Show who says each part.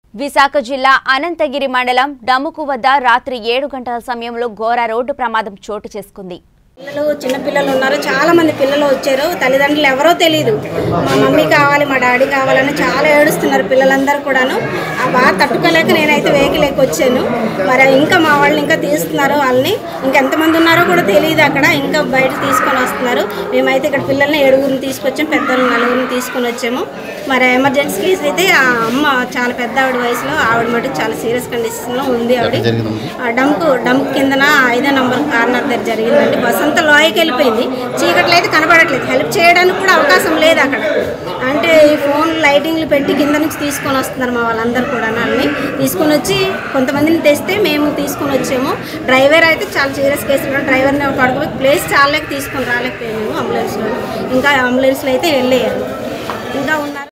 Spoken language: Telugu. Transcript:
Speaker 1: విశాఖ జిల్లా అనంతగిరి మండలం డముకు వద్ద రాత్రి ఏడు గంటల సమయంలో ఘోర రోడ్డు ప్రమాదం చోటు చేసుకుంది
Speaker 2: పిల్లలు చిన్న పిల్లలు ఉన్నారు చాలా మంది పిల్లలు వచ్చారు తల్లిదండ్రులు ఎవరో తెలియదు మా మమ్మీ కావాలి మా డాడీ కావాలని చాలా ఏడుస్తున్నారు పిల్లలందరూ కూడాను ఆ బాధ తట్టుకోలేక నేనైతే వెహికల్ వచ్చాను మరి ఇంకా మా వాళ్ళు ఇంకా తీస్తున్నారు వాళ్ళని ఇంకెంతమంది ఉన్నారో కూడా తెలియదు అక్కడ ఇంకా బయట తీసుకొని వస్తున్నారు మేమైతే ఇక్కడ పిల్లల్ని ఏడుగురిని తీసుకొచ్చాం పెద్దలు నలుగురిని తీసుకొని వచ్చాము మరి ఎమర్జెన్సీ కేసు అయితే ఆ అమ్మ చాలా పెద్ద ఆవిడ వయసులో ఆవిడ మటుకు చాలా సీరియస్ కండిషన్లో ఉంది ఆవిడ ఆ డంప్ డంప్ కిందన ఐదో నంబర్ కార్నర్ దగ్గర జరిగిందండి బస్ అంతా లోయకి వెళ్ళిపోయింది చీకట్లో అయితే కనబడట్లేదు హెల్ప్ చేయడానికి కూడా అవకాశం లేదు అక్కడ అంటే ఈ ఫోన్ లైటింగ్లు పెట్టి కింద నుంచి తీసుకొని వస్తున్నారు మా వాళ్ళందరూ కూడా వాళ్ళని తీసుకొని వచ్చి కొంతమందిని తెస్తే మేము తీసుకొని వచ్చాము డ్రైవర్ అయితే చాలా సీరియస్ కేసులు డ్రైవర్ని పడుకోబోయి ప్లేస్ చాలేక తీసుకొని రాలేకపోయాము అంబులెన్స్లో ఇంకా అంబులెన్స్లో అయితే వెళ్ళేయారు ఇంకా ఉన్నారు